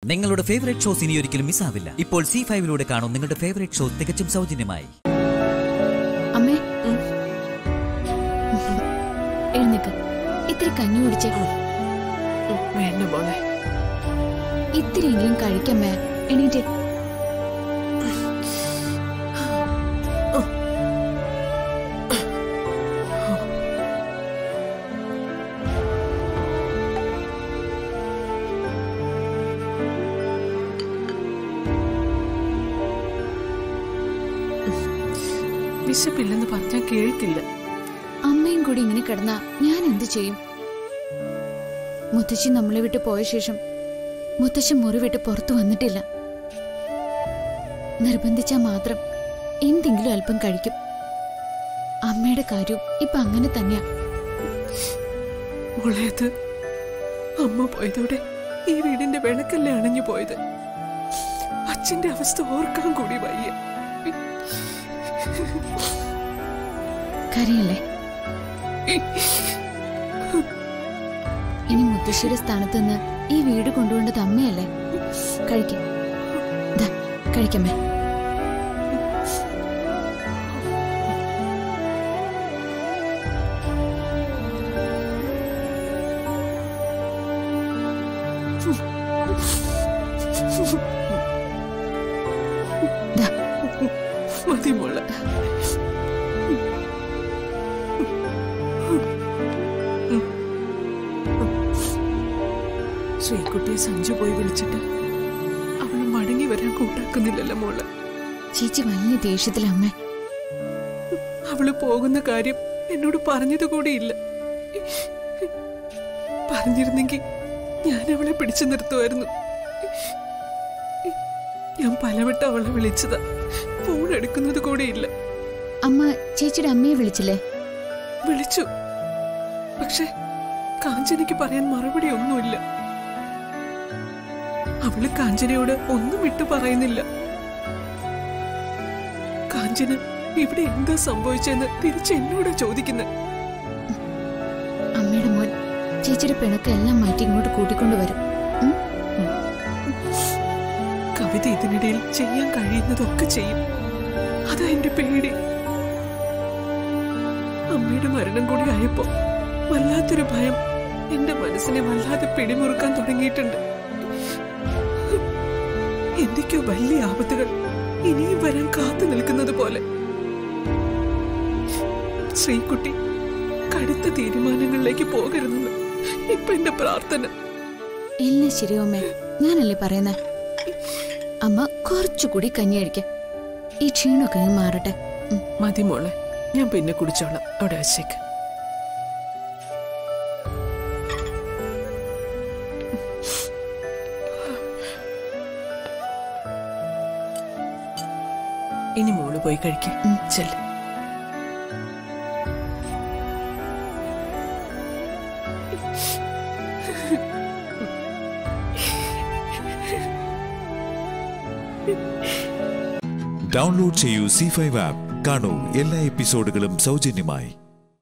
നിങ്ങളുടെ favourite shows ഇനി ഒരിക്കലും മിസ്സാവില്ല ഇപ്പോൾ സി ഫൈവിലൂടെ കാണും നിങ്ങളുടെ ഫേവറേറ്റ് ഷോ തികച്ചും സൗജന്യമായി അമ്മേ എഴുന്നേക്ക് ഇത്തിരി കഞ്ഞി കുടിച്ചേ വേണ്ട മോളെ ഇത്തിരിയെങ്കിലും കഴിക്കമ്മേ എണീറ്റ് വിശപ്പില്ലെന്ന് പറഞ്ഞാൽ കേൾക്കില്ല അമ്മയും കൂടി ഇങ്ങനെ കിടന്നാ ഞാൻ എന്ത് ചെയ്യും മുത്തശ്ശി നമ്മളെ വിട്ട് പോയ ശേഷം മുത്തശ്ശി മുറി വിട്ട് പുറത്തു വന്നിട്ടില്ല നിർബന്ധിച്ചാ മാത്രം എന്തെങ്കിലും അല്പം കഴിക്കും അമ്മയുടെ കാര്യവും ഇപ്പൊ അങ്ങനെ തന്നെയാ മോളേത് അമ്മ പോയതോടെ ഈ വീടിന്റെ വിളക്കല്ലേ അണഞ്ഞു പോയത് അച്ഛന്റെ അവസ്ഥ ഓർക്കാൻ കൂടി വയ്യ കരയല്ലേ ഇനി മുത്തശ്ശിയുടെ സ്ഥാനത്ത് നിന്ന് ഈ വീട് കൊണ്ടുപോകേണ്ടത് അമ്മയല്ലേ കഴിക്കാം ദാ, കഴിക്കമ്മേ ദാ, മതി മോളെ ശ്രീകുട്ടിയെ സഞ്ജു പോയി വിളിച്ചിട്ട് അവൾ മടങ്ങി വരാൻ കൂട്ടാക്കുന്നില്ലല്ലോ മോളെ ചേച്ചി വലിയ ദേഷ്യത്തിലാ അമ്മേ അവള് പോകുന്ന കാര്യം എന്നോട് പറഞ്ഞത് കൂടിയില്ല പറഞ്ഞിരുന്നെങ്കിൽ ഞാൻ അവളെ പിടിച്ചു നിർത്തുമായിരുന്നു ഞാൻ പലവട്ടം അവളെ വിളിച്ചതാ ഫോൺ എടുക്കുന്നത് കൂടിയില്ല അമ്മ ചേച്ചിയുടെ അമ്മയെ വിളിച്ചില്ലേ വിളിച്ചു പക്ഷെ കാഞ്ചനയ്ക്ക് പറയാൻ മറുപടി ഒന്നുമില്ല അവള് കാഞ്ചനയോട് ഒന്നും വിട്ടു പറയുന്നില്ല കാഞ്ചന ഇവിടെ എന്താ സംഭവിച്ചെന്ന് തിരിച്ച് എന്നോടാ ചോദിക്കുന്നത് അമ്മയുടെ മോൻ ചേച്ചിയുടെ പിണക്കെല്ലാം മാറ്റി ഇങ്ങോട്ട് കൂട്ടിക്കൊണ്ടുവരും ഉം? കവിത ഇതിനിടയിൽ ചെയ്യാൻ കഴിയുന്നതൊക്കെ ചെയ്യും അതാ എന്റെ പേടി അമ്മയുടെ മരണം കൂടി ആയപ്പോ വല്ലാത്തൊരു ഭയം എന്റെ മനസ്സിനെ വല്ലാതെ പിടിമുറുക്കാൻ തുടങ്ങിയിട്ടുണ്ട് എന്തൊക്കെയോ വലിയ ആപത്തുകൾ ഇനിയും വരാൻ കാത്തു നിൽക്കുന്നത് പോലെ ശ്രീകുട്ടി കടുത്ത തീരുമാനങ്ങളിലേക്ക് പോകരുതെന്ന് ഇപ്പൊ എന്റെ പ്രാർത്ഥന എല്ലാം ശരിയോ അമ്മേ ഞാനല്ലേ പറയുന്നേ അമ്മ കുറച്ചുകൂടി കഞ്ഞി കഴിക്ക ഈ ക്ഷീണമൊക്കെ അങ്ങ് മാറട്ടെ ഉം. മതി മോളെ ഞാൻ പിന്നെ കുടിച്ചോളാം അവിടെ വെച്ചേക്ക് ഇനി മോള് പോയി കഴിക്കാം ഉം. ചെല്ല് ഡൗൺലോഡ് ചെയ്യൂ സി ഫൈവ് ആപ്പ് കാണൂ എല്ലാ എപ്പിസോഡുകളും സൗജന്യമായി